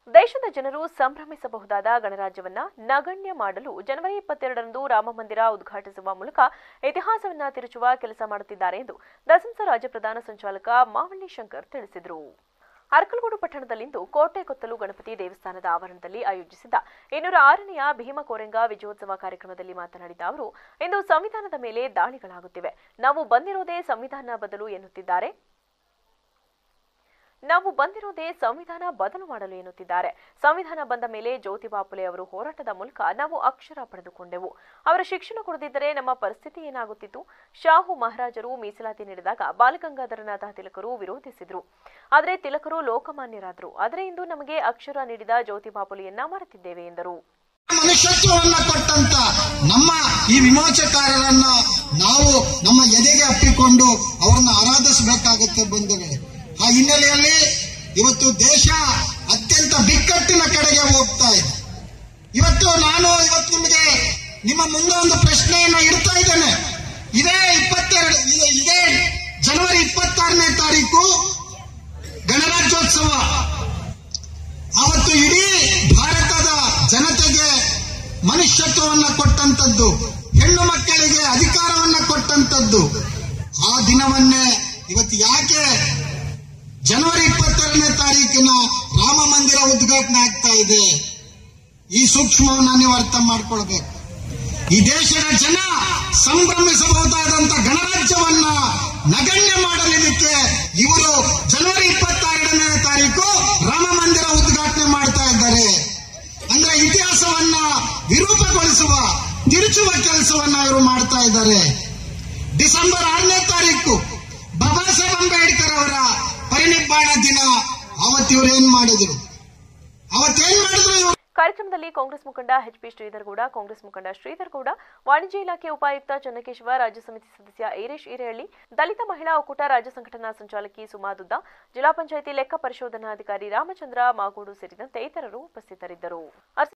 ದೇಶದ ಜನರು ಸಂಭ್ರಮಿಸಬಹುದಾದ ಗಣರಾಜ್ಯವನ್ನ ನಗಣ್ಯ ಮಾಡಲು ಜನವರಿ ಇಪ್ಪತ್ತೆರಡರಂದು ರಾಮಮಂದಿರ ಉದ್ಘಾಟಿಸುವ ಮೂಲಕ ಇತಿಹಾಸವನ್ನ ತಿರುಚುವ ಕೆಲಸ ಮಾಡುತ್ತಿದ್ದಾರೆ ಎಂದು ದಸಂಸ ರಾಜ್ಯ ಪ್ರಧಾನ ಸಂಚಾಲಕ ಮಾವಳ್ಳಿ ಶಂಕರ್ ತಿಳಿಸಿದರು ಅರಕಲಗೂಡು ಪಟ್ಟಣದಲ್ಲಿಂದು ಕೋಟೆ ಕೊತ್ತಲು ಗಣಪತಿ ದೇವಸ್ಥಾನದ ಆವರಣದಲ್ಲಿ ಆಯೋಜಿಸಿದ್ದ ಇನ್ನೂರ ಆರನೆಯ ಭೀಮ ಕೋರೆಂಗ ವಿಜಯೋತ್ಸವ ಕಾರ್ಯಕ್ರಮದಲ್ಲಿ ಮಾತನಾಡಿದ ಅವರು ಇಂದು ಸಂವಿಧಾನದ ಮೇಲೆ ದಾಳಿಗಳಾಗುತ್ತಿವೆ ನಾವು ಬಂದಿರೋದೇ ಸಂವಿಧಾನ ಬದಲು ಎನ್ನುತ್ತಿದ್ದಾರೆ ನಾವು ಬಂದಿರೋದೇ ಸಂವಿಧಾನ ಬದಲು ಮಾಡಲು ಎನ್ನುತ್ತಿದ್ದಾರೆ ಸಂವಿಧಾನ ಬಂದ ಮೇಲೆ ಜ್ಯೋತಿಬಾ ಫುಲೆ ಅವರು ಹೋರಾಟದ ಮೂಲಕ ನಾವು ಅಕ್ಷರ ಪಡೆದುಕೊಂಡೆವು ಅವರ ಶಿಕ್ಷಣ ಕೊಡದಿದ್ದರೆ ನಮ್ಮ ಪರಿಸ್ಥಿತಿ ಏನಾಗುತ್ತಿತ್ತು ಶಾಹು ಮಹಾರಾಜರು ಮೀಸಲಾತಿ ನೀಡಿದಾಗ ಬಾಲಗಂಗಾಧರನಾಥ ತಿಲಕರು ವಿರೋಧಿಸಿದ್ರು ಆದರೆ ತಿಲಕರು ಲೋಕಮಾನ್ಯರಾದರು ಆದರೆ ಇಂದು ನಮಗೆ ಅಕ್ಷರ ನೀಡಿದ ಜ್ಯೋತಿಬಾ ಫುಲೆಯನ್ನ ಮರೆತಿದ್ದೇವೆ ಎಂದರು ಮನುಷ್ಯತ್ವವನ್ನ ಕೊಟ್ಟಂತ ನಮ್ಮ ಈ ವಿಮೋಚಕಾರರನ್ನ ನಾವು ನಮ್ಮ ಎದೆಗೆ ಅಪ್ಪಿಕೊಂಡು ಅವರನ್ನ ಆರಾಧಿಸಬೇಕಾಗುತ್ತೆ ಬಂಧುಗಳೇ ಆ ಹಿನ್ನೆಲೆಯಲ್ಲಿ ಇವತ್ತು ದೇಶ ಅತ್ಯಂತ ಬಿಕ್ಕಟ್ಟಿನ ಕಡೆಗೆ ಹೋಗ್ತಾ ಇದೆ ಇವತ್ತು ನಾನು ಇವತ್ತು ನಿಮಗೆ ನಿಮ್ಮ ಮುಂದೆ ಒಂದು ಪ್ರಶ್ನೆಯನ್ನ ಇಡ್ತಾ ಇದ್ದೇನೆ ಇದೇ ಇಪ್ಪತ್ತೆರಡು ಇದೇ- ಇದೇ ಜನವರಿ ಇಪ್ಪತ್ತಾರನೇ ತಾರೀಕು ಗಣರಾಜ್ಯೋತ್ಸವ ಅವತ್ತು ಇಡೀ ಭಾರತದ ಜನತೆಗೆ ಮನುಷ್ಯತ್ವವನ್ನ ಕೊಟ್ಟಂತದ್ದು ಹೆಣ್ಣು ಮಕ್ಕಳಿಗೆ ಅಧಿಕಾರವನ್ನ ಕೊಟ್ಟಂತದ್ದು ಆ ದಿನವನ್ನೇ ಇವತ್ತು ಯಾಕೆ ಜನವರಿ ಇಪ್ಪತ್ತೆರಡನೇ ತಾರೀಕಿನ ರಾಮ ಮಂದಿರ ಉದ್ಘಾಟನೆ ಆಗ್ತಾ ಇದೆ ಈ ಸೂಕ್ಷ್ಮವನ್ನ ನೀವು ಅರ್ಥ ಮಾಡ್ಕೊಳ್ಬೇಕು ಈ ದೇಶದ ಜನ ಸಂಭ್ರಮಿಸಬಹುದಾದಂತ ಗಣರಾಜ್ಯವನ್ನ ನಗಣ್ಯ ಮಾಡಲಿಕ್ಕೆ ಇವರು ಜನವರಿ ಇಪ್ಪತ್ತೆರಡನೇ ತಾರೀಕು ರಾಮ ಮಂದಿರ ಉದ್ಘಾಟನೆ ಮಾಡ್ತಾ ಇದ್ದಾರೆ ಅಂದ್ರೆ ಇತಿಹಾಸವನ್ನ ವಿರೂಪಗೊಳಿಸುವ ತಿರುಚುವ ಕೆಲಸವನ್ನ ಇವರು ಮಾಡ್ತಾ ಇದ್ದಾರೆ ಡಿಸೆಂಬರ್ ಆರನೇ ತಾರೀಕು ಬಾಬಾ ಸಾಹೇಬ್ ಅಂಬೇಡ್ಕರ್ ಅವರ ಪರಿನಿಬ್ಬಾಣ ದಿನ ಅವತ್ತು ಇವ್ರು ಏನ್ ಮಾಡಿದ್ರು ಅವತ್ತೇನ್ ಮಾಡಿದ್ರು ಇವ್ರು ಕಾರ್ಯಕ್ರಮದಲ್ಲಿ ಕಾಂಗ್ರೆಸ್ ಮುಖಂಡ ಎಚ್ ಪಿ ಶ್ರೀಧರ್ ಗೌಡ ಕಾಂಗ್ರೆಸ್ ಮುಖಂಡ ಶ್ರೀಧರ್ ಗೌಡ ವಾಣಿಜ್ಯ ಇಲಾಖೆ ಉಪಾಯುಕ್ತ ಚನ್ನಕೇಶವ ರಾಜ್ಯ ಸಮಿತಿ ಸದಸ್ಯ ಈರೇಶ್ ಹಿರೇಹಳ್ಳಿ ದಲಿತ ಮಹಿಳಾ ಒಕ್ಕೂಟ ರಾಜ್ಯ ಸಂಘಟನಾ ಸಂಚಾಲಕಿ ಸುಮಾದುದ್ದ ಜಿಲ್ಲಾ ಪಂಚಾಯಿತಿ ಲೆಕ್ಕ ಪರಿಶೋಧನಾಧಿಕಾರಿ ರಾಮಚಂದ್ರ ಮಾಗೋಡು ಸೇರಿದಂತೆ ಇತರರು ಉಪಸ್ಥಿತರಿದ್ದರು